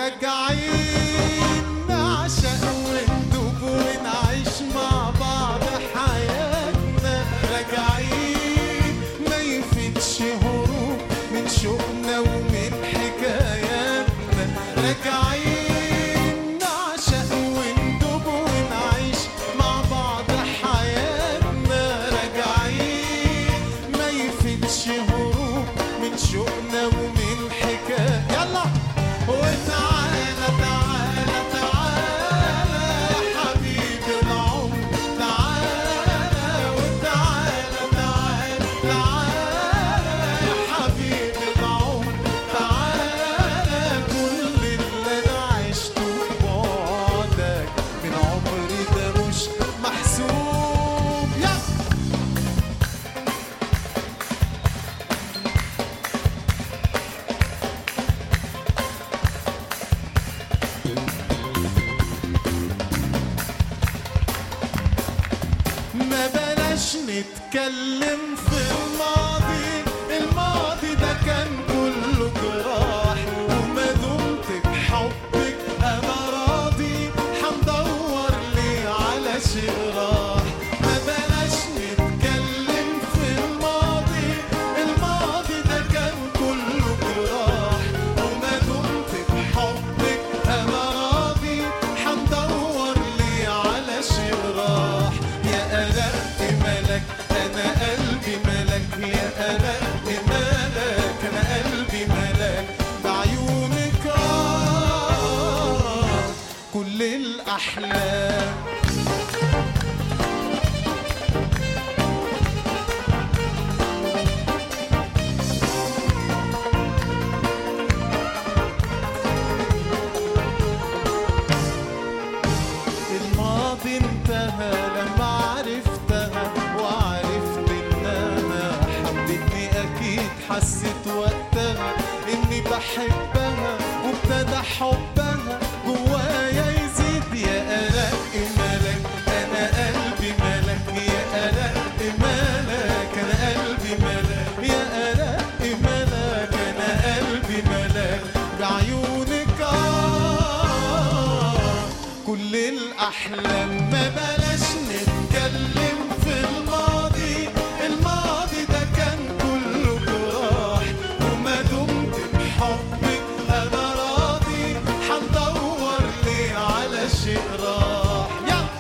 راجعين نعشق وندوب ونعيش مع بعض حياتنا راجعين ما يفيدش هروب من شوقنا ومن حكاياتنا راجعين نعشق وندوب ونعيش مع بعض حياتنا راجعين ما يفيدش هروب من شوقنا ومن حكاية يلا وتعالى تعالى تعالى يا حبيبي العمر تعالى وتعالى تعالى تعالى يا حبيبي العمر تعالى كل اللي انا عشته ببعدك من عمري ده مش محسوب يلا ما بلاش نتكلم في الماضي الماضي ده كان كله جراح وما دمت بحبك انا راضي حندور ليه على شيء راح ما بلاش نتكلم في الماضي الماضي ده كان كله جراح وما دمت بحبك انا راضي حندور ليه على شيء راح يا قلقت ملك انا قلبي ملك يا قلقت ملك انا قلبي ملك بعيونك آه كل الاحلام الماضي انتهى لما عرفتها وعرفت انها حبتني اكيد حسيت وقتها اني بحبها وابتدى حبها جوايا يزيد يا قلق ملك انا قلبي ملك يا قلق ملك انا قلبي ملك يا قلق ملك انا قلبي ملك بعيونك آه كل الأحلام ما بلاش نتكلم في الماضي الماضي ده كان كله جراح وما دمت بحبك أنا راضي حندور ليه على شيء راح يلا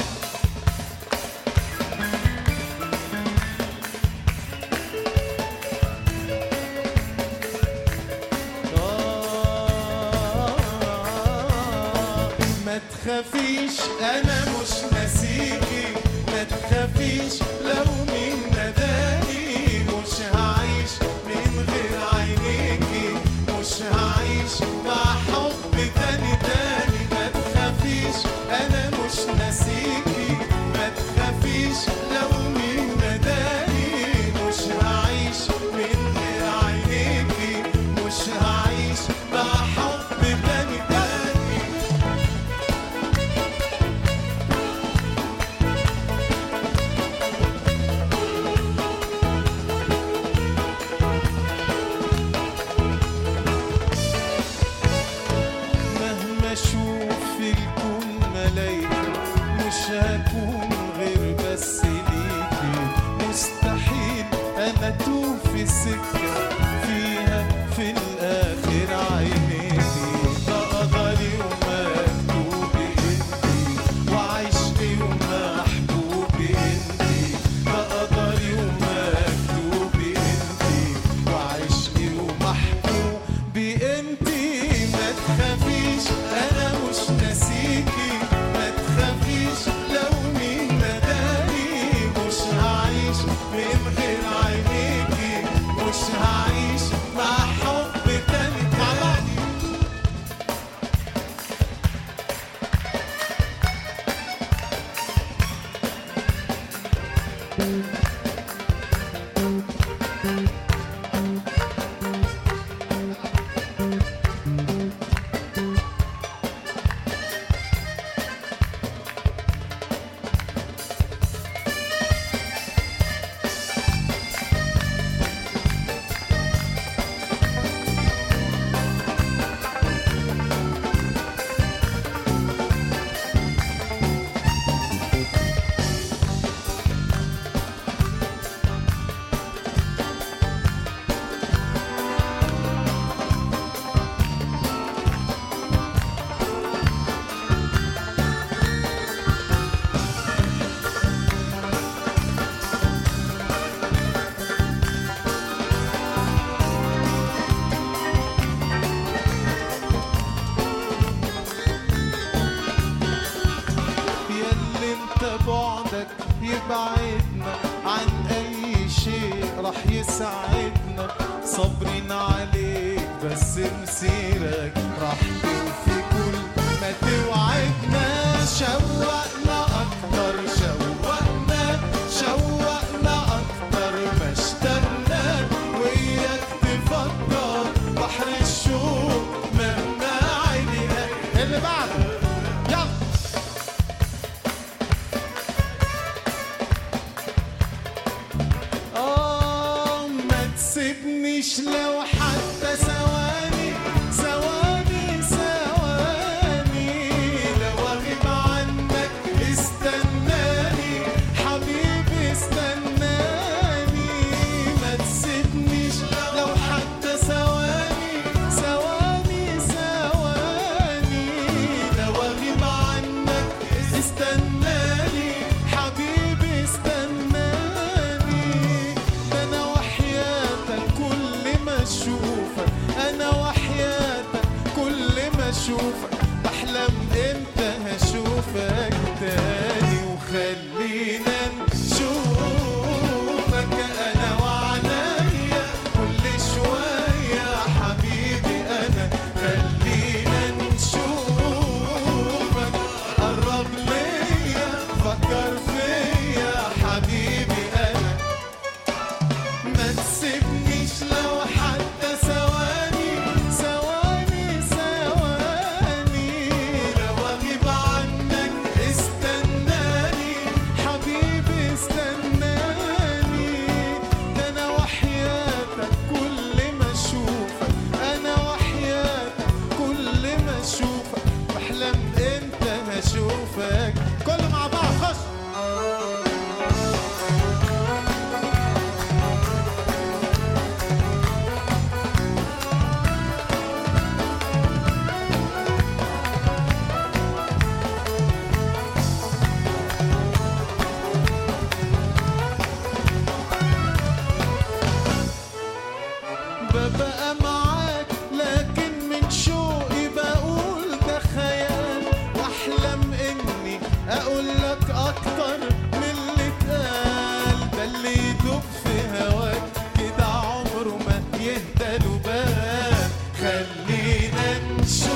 ما تخافيش انا مش ناسيكي ما تخافيش لو مين ناداني مش هعيش من غير عينيكي مش هعيش مع حب تاني تاني ما تخافيش انا مش ناسيكي ما تخافيش لو مين ناداني مش هعيش من غير عينيكي مش هعيش مع حب تاني تاني مهما اشوف في الكون ملايكة مش هكون غير بس ليكي مستحيل انا اتوه في سكة فيها في الاخر عينيكي ده قدري ومكتوبي انتي وعشقي ومحبوبي انتي ده قدري ومكتوبي انتي وعشقي ومحبوبي انتي ما تخافيش انا مش ناسيكي ما تخافيش لو مين ناداني مش هعيش من غير عينيكي مش هعيش مع حب تاني مع بعض راح يسعدنا صابرين عليك بس مسيرك راح توفي كل ما توعدنا شوقنا اكتر شوقنا شوقنا اكتر ما اشتقنا وياك تفكر بحر الشوق مهما عينينا اللي بعده يلا آه ما تسيبنيش لو حتى ثواني ثواني ثواني لو أغيب عنك استناني حبيبي استناني ما تسيبنيش لو حتى ثواني ثواني ثواني لو أغيب عنك استناني حبيبي استناني ده انا وحياتك كل ما اشوفك انا وحياتك كل ما اشوفك بحلم امتى هشوفك تاني وخلينا نشوفك انا وعنيا كل شويه حبيبي انا خلينا نشوفك قرب ليا فكر فيا حبيبي انا ما تسيبنيش لو حتى ثواني ثواني ثواني لو اغيب عنك استناني حبيبي استناني ده انا وحياتك كل ما اشوفك انا وحياتك كل ما اشوفك بحلم امتى هشوفك كل مع بعض خش ببقى معاك لكن من شوقي بقول ده خيال واحلم اني اقول لك اكتر من اللي اتقال ده اللي يدوب في هواك كده عمره ما يهدى له بال خلينا نشوفك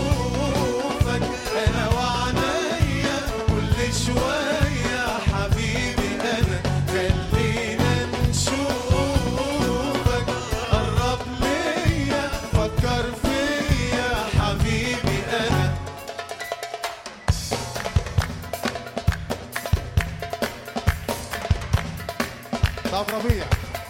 انا وعنيا كل شويه حبيبي انا خلينا نشوفك قرب ليا فكر فيا حبيبي انا طب ربيع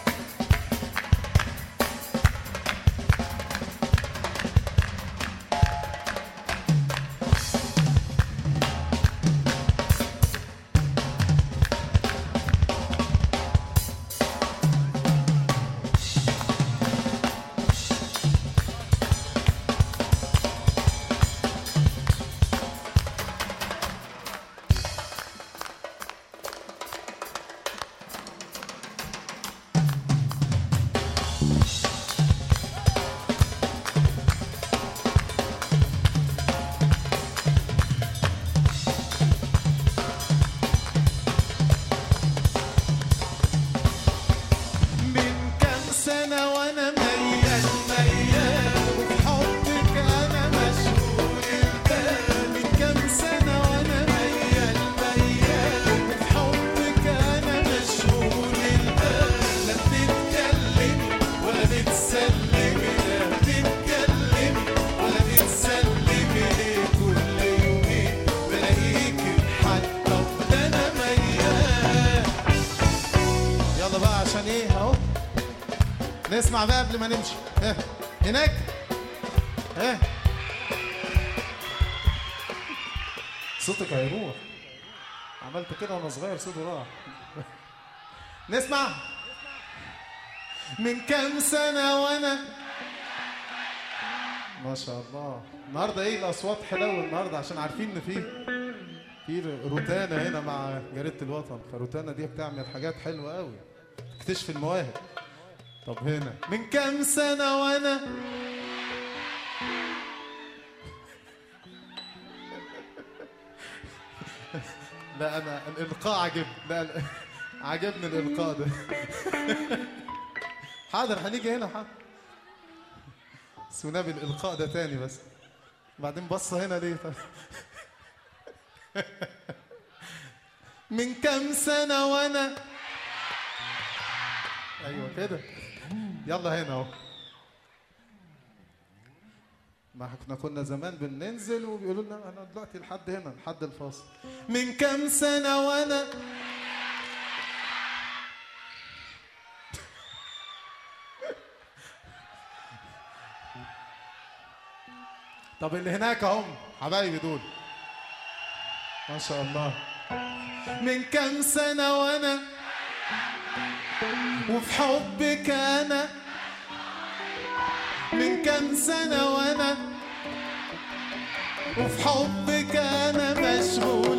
من كام سنة وأنا ميال ميال وفي حبك أنا مشغول البال من كام سنة وأنا ميال ميال وفي حبك أنا مشغول البال لا بتتكلمي ولا بتسلمي لا بتتكلمي ولا بتسلمي ليه كل يومين بلاقيكي حتى ده أنا ميال يلا بقى عشان ايه اهو نسمع بقى قبل ما نمشي ها هناك ها صوتك هيروح عملت كده وانا صغير صوتي راح نسمع من كام سنة وانا ما شاء الله النهارده ايه الاصوات حلوه النهارده عشان عارفين ان في في روتانا هنا مع جريده الوطن فروتانا دي بتعمل حاجات حلوه قوي تكتشف المواهب طب هنا من كام سنه وانا لا انا الالقاء عجبني لا لا، عجبني الالقاء ده حاضر هنيجي هنا حاضر بس ونبي الالقاء ده تاني بس بعدين بص هنا ليه طيب من كام سنة وانا ايوه كده يلا هنا اهو ما احنا كنا زمان بننزل وبيقولوا لنا انا دلوقتي لحد هنا لحد الفاصل من كام سنة وانا طب اللي هناك اهم حبايبي دول ما شاء الله من كام سنة وانا وفي حبك انا من كام سنة وانا وفي حبك انا مشغول